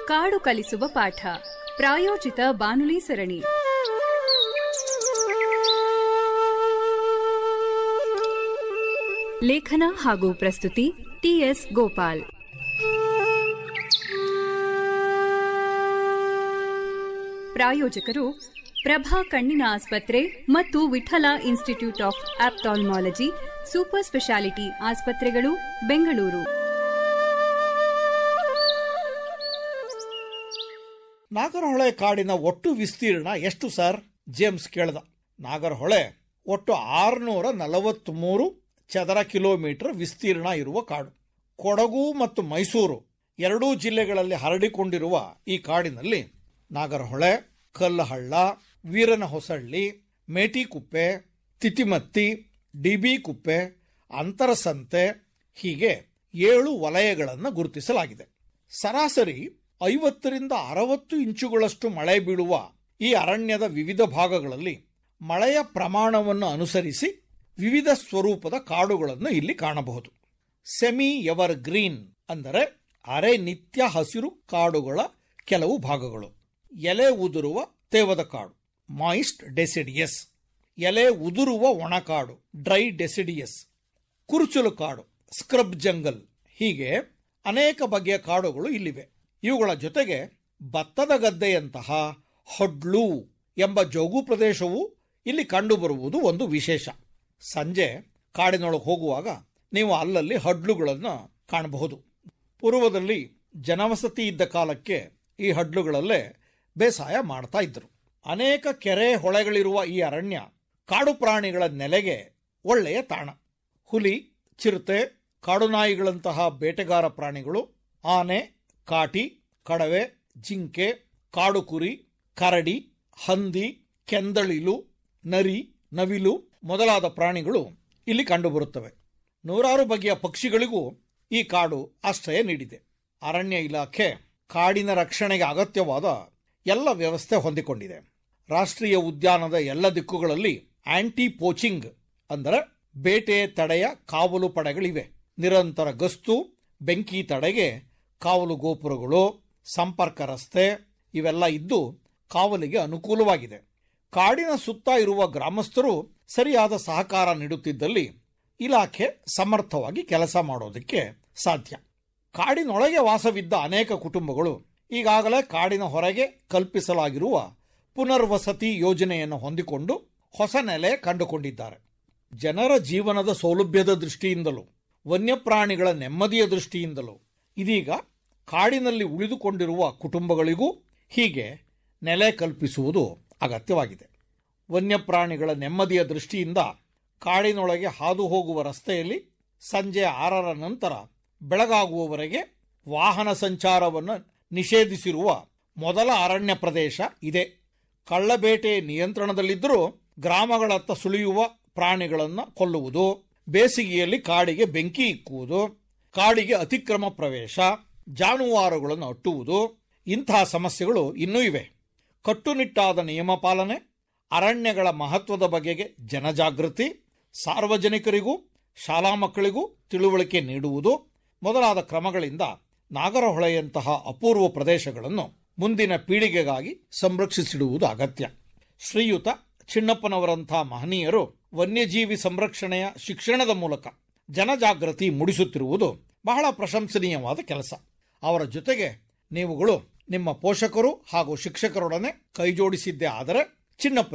ಕಾಡು ಕಲಿಸುವ ಪಾಠ ಪ್ರಾಯೋಜಿತ ಬಾನುಲಿ ಸರಣಿ ಲೇಖನ ಹಾಗೂ ಪ್ರಸ್ತುತಿ ಟಿಎಸ್ ಗೋಪಾಲ್ ಪ್ರಾಯೋಜಕರು ಪ್ರಭಾ ಕಣ್ಣಿನ ಆಸ್ಪತ್ರೆ ಮತ್ತು Vittala institute of ophthalmology super speciality ಆಸ್ಪತ್ರೆಗಳು ಬೆಂಗಳೂರು ನಾಗರಹೊಳೆ ಕಾಡಿನ ಒಟ್ಟು ವಿಸ್ತೀರ್ಣ ಎಷ್ಟು ಸರ್ ಜೇಮ್ಸ್ ಕೇಳ್ದ ನಾಗರಹೊಳೆ ಒಟ್ಟು ಆರುನೂರ ನಲವತ್ತ್ಮೂರು ಚದರ ಕಿಲೋಮೀಟರ್ ವಿಸ್ತೀರ್ಣ ಇರುವ ಕಾಡು ಕೊಡಗು ಮತ್ತು ಮೈಸೂರು ಎರಡೂ ಜಿಲ್ಲೆಗಳಲ್ಲಿ ಹರಡಿಕೊಂಡಿರುವ ಈ ಕಾಡಿನಲ್ಲಿ ನಾಗರಹೊಳೆ ಕಲ್ಲಹಳ್ಳ ವೀರನ ಹೊಸಳ್ಳಿ ಮೇಟಿಕುಪ್ಪೆ ತಿತಿಮತ್ತಿ ಡಿಬಿ ಕುಪ್ಪೆ ಅಂತರಸಂತೆ ಹೀಗೆ ಏಳು ವಲಯಗಳನ್ನು ಗುರುತಿಸಲಾಗಿದೆ ಸರಾಸರಿ ಐವತ್ತರಿಂದ ಅರವತ್ತು ಇಂಚುಗಳಷ್ಟು ಮಳೆ ಬೀಳುವ ಈ ಅರಣ್ಯದ ವಿವಿಧ ಭಾಗಗಳಲ್ಲಿ ಮಳೆಯ ಪ್ರಮಾಣವನ್ನು ಅನುಸರಿಸಿ ವಿವಿಧ ಸ್ವರೂಪದ ಕಾಡುಗಳನ್ನು ಇಲ್ಲಿ ಕಾಣಬಹುದು ಸೆಮಿ ಎವರ್ ಗ್ರೀನ್ ಅಂದರೆ ಅರೆ ನಿತ್ಯ ಹಸಿರು ಕಾಡುಗಳ ಕೆಲವು ಭಾಗಗಳು ಎಲೆ ಉದುರುವ ತೇವದ ಕಾಡು ಮಾಯಿಸ್ಟ್ ಡೆಸಿಡಿಯಸ್ ಎಲೆ ಉದುರುವ ಒಣಕಾಡು ಡ್ರೈ ಡೆಸಿಡಿಯಸ್ ಕುರುಚಲು ಕಾಡು ಸ್ಕ್ರಬ್ ಜಂಗಲ್ ಹೀಗೆ ಅನೇಕ ಬಗೆಯ ಕಾಡುಗಳು ಇಲ್ಲಿವೆ ಇವುಗಳ ಜೊತೆಗೆ ಭತ್ತದ ಗದ್ದೆಯಂತಹ ಹೊಡ್ಲು ಎಂಬ ಜೋಗು ಪ್ರದೇಶವು ಇಲ್ಲಿ ಕಂಡುಬರುವುದು ಒಂದು ವಿಶೇಷ ಸಂಜೆ ಕಾಡಿನೊಳಗೆ ಹೋಗುವಾಗ ನೀವು ಅಲ್ಲಲ್ಲಿ ಹಡ್ಲುಗಳನ್ನು ಕಾಣಬಹುದು ಪೂರ್ವದಲ್ಲಿ ಜನವಸತಿ ಇದ್ದ ಕಾಲಕ್ಕೆ ಈ ಹಡ್ಲುಗಳಲ್ಲೇ ಬೇಸಾಯ ಮಾಡ್ತಾ ಇದ್ದರು ಅನೇಕ ಕೆರೆ ಹೊಳೆಗಳಿರುವ ಈ ಅರಣ್ಯ ಕಾಡು ಪ್ರಾಣಿಗಳ ನೆಲೆಗೆ ಒಳ್ಳೆಯ ತಾಣ ಹುಲಿ ಚಿರತೆ ಕಾಡುನಾಯಿಗಳಂತಹ ಬೇಟೆಗಾರ ಪ್ರಾಣಿಗಳು ಆನೆ ಕಾಟಿ ಕಡವೆ ಜಿಂಕೆ ಕಾಡು ಕುರಿ ಕರಡಿ ಹಂದಿ ಕೆಂದಳಿಲು ನರಿ ನವಿಲು ಮೊದಲಾದ ಪ್ರಾಣಿಗಳು ಇಲ್ಲಿ ಕಂಡುಬರುತ್ತವೆ ನೂರಾರು ಬಗೆಯ ಪಕ್ಷಿಗಳಿಗೂ ಈ ಕಾಡು ಆಶ್ರಯ ನೀಡಿದೆ ಅರಣ್ಯ ಇಲಾಖೆ ಕಾಡಿನ ರಕ್ಷಣೆಗೆ ಅಗತ್ಯವಾದ ಎಲ್ಲ ವ್ಯವಸ್ಥೆ ಹೊಂದಿಕೊಂಡಿದೆ ರಾಷ್ಟ್ರೀಯ ಉದ್ಯಾನದ ಎಲ್ಲ ದಿಕ್ಕುಗಳಲ್ಲಿ ಆಂಟಿ ಪೋಚಿಂಗ್ ಅಂದರೆ ಬೇಟೆ ತಡೆಯ ಕಾವಲು ಪಡೆಗಳಿವೆ ನಿರಂತರ ಗಸ್ತು ಬೆಂಕಿ ತಡೆಗೆ ಕಾವಲು ಗೋಪುರಗಳು ಸಂಪರ್ಕ ರಸ್ತೆ ಇವೆಲ್ಲ ಇದ್ದು ಕಾವಲಿಗೆ ಅನುಕೂಲವಾಗಿದೆ ಕಾಡಿನ ಸುತ್ತ ಇರುವ ಗ್ರಾಮಸ್ಥರು ಸರಿಯಾದ ಸಹಕಾರ ನೀಡುತ್ತಿದ್ದಲ್ಲಿ ಇಲಾಖೆ ಸಮರ್ಥವಾಗಿ ಕೆಲಸ ಮಾಡೋದಕ್ಕೆ ಸಾಧ್ಯ ಕಾಡಿನೊಳಗೆ ವಾಸವಿದ್ದ ಅನೇಕ ಕುಟುಂಬಗಳು ಈಗಾಗಲೇ ಕಾಡಿನ ಹೊರಗೆ ಕಲ್ಪಿಸಲಾಗಿರುವ ಪುನರ್ವಸತಿ ಯೋಜನೆಯನ್ನು ಹೊಂದಿಕೊಂಡು ಹೊಸ ನೆಲೆ ಕಂಡುಕೊಂಡಿದ್ದಾರೆ ಜನರ ಜೀವನದ ಸೌಲಭ್ಯದ ದೃಷ್ಟಿಯಿಂದಲೂ ವನ್ಯಪ್ರಾಣಿಗಳ ನೆಮ್ಮದಿಯ ದೃಷ್ಟಿಯಿಂದಲೂ ಇದೀಗ ಕಾಡಿನಲ್ಲಿ ಉಳಿದುಕೊಂಡಿರುವ ಕುಟುಂಬಗಳಿಗೂ ಹೀಗೆ ನೆಲೆ ಕಲ್ಪಿಸುವುದು ಅಗತ್ಯವಾಗಿದೆ ವನ್ಯಪ್ರಾಣಿಗಳ ನೆಮ್ಮದಿಯ ದೃಷ್ಟಿಯಿಂದ ಕಾಡಿನೊಳಗೆ ಹಾದು ಹೋಗುವ ರಸ್ತೆಯಲ್ಲಿ ಸಂಜೆ ಆರರ ನಂತರ ಬೆಳಗಾಗುವವರೆಗೆ ವಾಹನ ಸಂಚಾರವನ್ನು ನಿಷೇಧಿಸಿರುವ ಮೊದಲ ಅರಣ್ಯ ಪ್ರದೇಶ ಇದೆ ಕಳ್ಳಬೇಟೆ ನಿಯಂತ್ರಣದಲ್ಲಿದ್ದರೂ ಗ್ರಾಮಗಳತ್ತ ಸುಳಿಯುವ ಪ್ರಾಣಿಗಳನ್ನು ಕೊಲ್ಲುವುದು ಬೇಸಿಗೆಯಲ್ಲಿ ಕಾಡಿಗೆ ಬೆಂಕಿ ಇಕ್ಕುವುದು ಕಾಡಿಗೆ ಅತಿಕ್ರಮ ಪ್ರವೇಶ ಜಾನುವಾರುಗಳನ್ನು ಅಟ್ಟುವುದು ಇಂತಹ ಸಮಸ್ಯೆಗಳು ಇನ್ನೂ ಇವೆ ಕಟ್ಟುನಿಟ್ಟಾದ ನಿಯಮ ಪಾಲನೆ ಅರಣ್ಯಗಳ ಮಹತ್ವದ ಬಗೆಗೆ ಜನಜಾಗೃತಿ ಸಾರ್ವಜನಿಕರಿಗೂ ಶಾಲಾ ಮಕ್ಕಳಿಗೂ ತಿಳುವಳಿಕೆ ನೀಡುವುದು ಮೊದಲಾದ ಕ್ರಮಗಳಿಂದ ನಾಗರಹೊಳೆಯಂತಹ ಅಪೂರ್ವ ಪ್ರದೇಶಗಳನ್ನು ಮುಂದಿನ ಪೀಳಿಗೆಗಾಗಿ ಸಂರಕ್ಷಿಸಿಡುವುದು ಅಗತ್ಯ ಶ್ರೀಯುತ ಚಿನ್ನಪ್ಪನವರಂಥ ಮಹನೀಯರು ವನ್ಯಜೀವಿ ಸಂರಕ್ಷಣೆಯ ಶಿಕ್ಷಣದ ಮೂಲಕ ಜನಜಾಗೃತಿ ಮೂಡಿಸುತ್ತಿರುವುದು ಬಹಳ ಪ್ರಶಂಸನೀಯವಾದ ಕೆಲಸ ಅವರ ಜೊತೆಗೆ ನೀವುಗಳು ನಿಮ್ಮ ಪೋಷಕರು ಹಾಗೂ ಶಿಕ್ಷಕರೊಡನೆ ಕೈಜೋಡಿಸಿದ್ದೇ ಆದರೆ ಚಿನ್ನಪ್ಪ